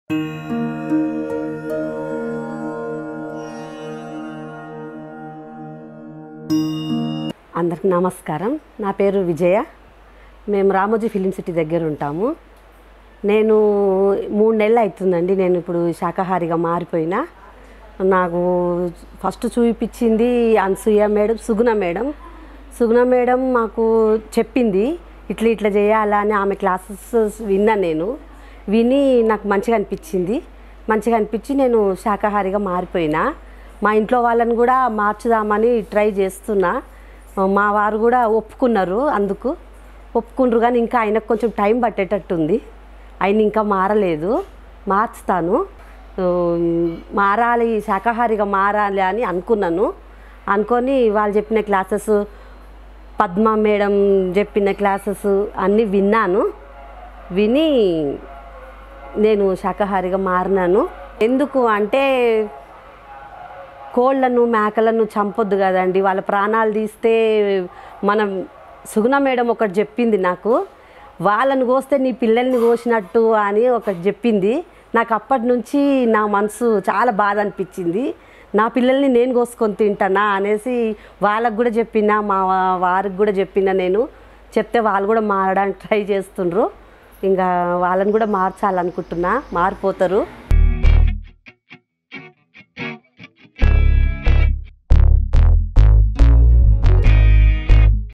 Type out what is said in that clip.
అందరికి నమస్కారం నా పేరు విజయ మేము రామోజీ ఫిలిం సిటీ దగ్గర ఉంటాము నేను మూడు నెలలు అవుతుందండి నేను ఇప్పుడు శాకాహారిగా మారిపోయినా నాకు ఫస్ట్ చూపించింది Anasuya madam Suguna madam Suguna madam మాకు చెప్పింది ఇట్లా ఇట్లా చేయాలా అని ఆమె క్లాసెస్ విన్నా నేను విని నాకు మంచిగా అనిపించింది మంచిగా అనిపించి నేను శాకాహారిగా మారిపోయినా మా ఇంట్లో వాళ్ళని కూడా మార్చుదామని ట్రై చేస్తున్నా మా వారు కూడా ఒప్పుకున్నారు అందుకు ఒప్పుకుండ్రు కానీ ఇంకా ఆయనకు కొంచెం టైం పట్టేటట్టుంది ఆయన ఇంకా మారలేదు మార్చుతాను ఉమ్, మారాలి శాకాహారిగా మారాలి అని అనుకున్నాను అనుకొని వాళ్ళు చెప్పిన క్లాసెస్ పద్మ మేడం చెప్పిన క్లాసెస్ అన్నీ విన్నాను విని నేను శాకాహారిగా మారినాను ఎందుకు అంటే కోళ్ళను మేకలను చంపొద్దు కదండి వాళ్ళ ప్రాణాలు తీస్తే మనం సుగుణ మేడం ఒకటి చెప్పింది నాకు వాళ్ళని కోస్తే నీ పిల్లల్ని కోసినట్టు అని ఒకటి చెప్పింది నాకు అప్పటి నుంచి నా మనసు చాలా బాధ అనిపించింది నా పిల్లల్ని నేను కోసుకొని తింటానా అనేసి వాళ్ళకు కూడా చెప్పిన మా వా- వారికి కూడా చెప్పిన నేను చెప్తే వాళ్ళు కూడా మారడానికి ట్రై చేస్తుండ్రు ఇంకా వాళ్ళని కూడా మార్చాలనుకుంటున్నా మారిపోతారు